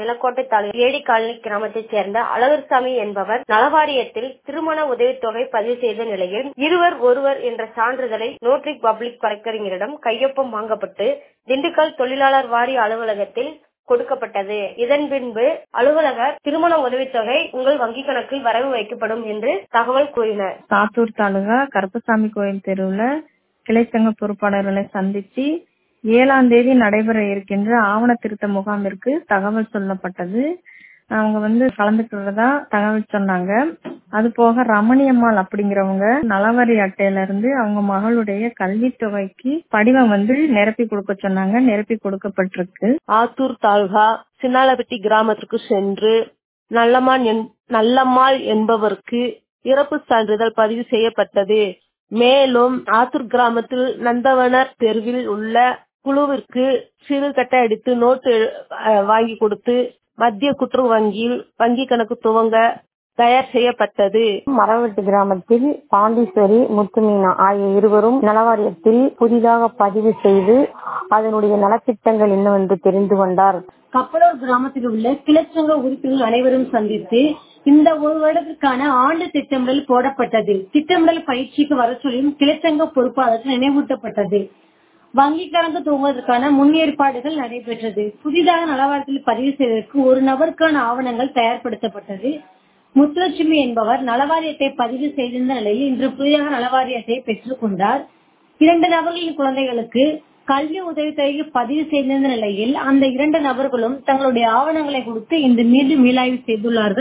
நிலக்கோட்டை தாலுகா ஏடிகாலனி கிராமத்தைச் சேர்ந்த அழகர்சாமி என்பவர் நலவாரியத்தில் திருமண உதவித்தொகை பதிவு செய்த நிலையில் இருவர் ஒருவர் என்ற சான்றிதழை நோட்டரி பப்ளிக் வழக்கறிஞரிடம் கையொப்பம் வாங்கப்பட்டு திண்டுக்கல் தொழிலாளர் வாரிய அலுவலகத்தில் கொடுக்கப்பட்டது இதன் பின்பு அலுவலகர் திருமண உதவித்தொகை உங்கள் வங்கிக் கணக்கில் வரவு வைக்கப்படும் என்று தகவல் கூறினர் சாத்தூர் தாலுகா கருப்பசாமி கோயில் தெருவுல கிளைச்சங்க பொறுப்பாளர்களை சந்திச்சு ஏழாம் தேதி நடைபெற இருக்கின்ற ஆவண திருத்த முகாமிற்கு தகவல் சொல்லப்பட்டது அவங்க வந்து கலந்துக்கிறதா தகவல் சொன்னாங்க அது போக ரமணியம்மாள் அப்படிங்கிறவங்க நலவரி அட்டையில இருந்து அவங்க மகளுடைய கல்வித்தொகைக்கு படிவம் வந்து நிரப்பி கொடுக்க சொன்னாங்க நிரப்பி கொடுக்கப்பட்டிருக்கு ஆத்தூர் தாலுகா சின்னாலப்பட்டி கிராமத்திற்கு சென்று நல்லம்மாள் என்- நல்லம்மாள் என்பவருக்கு இறப்பு சான்றிதழ் பதிவு செய்யப்பட்டது மேலும் ஆத்தூர் கிராமத்தில் நந்தவனர் தெருவில் உள்ள குழுவிற்கு சிறுகட்டை அடித்து நோட்டு அஹ், வாங்கி கொடுத்து மத்திய கூட்டுறவு வங்கியில் வங்கி கணக்கு துவங்க தயார் செய்யப்பட்டது மரவெட்டு கிராமத்தில் பாண்டீஸ்வரி முத்துமீனா ஆகிய இருவரும் நலவாரியத்தில் புதிதாக பதிவு செய்து அதனுடைய நலத்திட்டங்கள் என்னவென்று தெரிந்து கொண்டார் கப்பலூர் கிராமத்தில் உள்ள கிளச்சங்க உறுப்பினர்கள் அனைவரும் சந்தித்து இந்த ஒரு வருடத்திற்கான ஆண்டு திட்டமிடல் போடப்பட்டது திட்டமிடல் பயிற்சிக்கு வர சொல்லியும் கிளச்சங்க பொறுப்பாளருக்கு நினைவூட்டப்பட்டது வங்கி கணக்கு துவங்குவதற்கான முன்னேற்பாடுகள் நடைபெற்றது புதிதாக நலவாரத்தில் பதிவு செய்வதற்கு ஒரு நபருக்கான ஆவணங்கள் தயார்படுத்தப்பட்டது முத்துலட்சுமி என்பவர் நலவாரியத்தை பதிவு செய்திருந்த நிலையில் இன்று புதிதாக நலவாரியத்தை பெற்றுக் கொண்டார் இரண்டு நபர்களின் குழந்தைகளுக்கு கல்வி உதவித்தொகைக்கு பதிவு செய்திருந்த நிலையில் அந்த இரண்டு நபர்களும் தங்களுடைய ஆவணங்களை கொடுத்து இன்று மீண்டும் மீளாய்வு செய்துள்ளார்கள்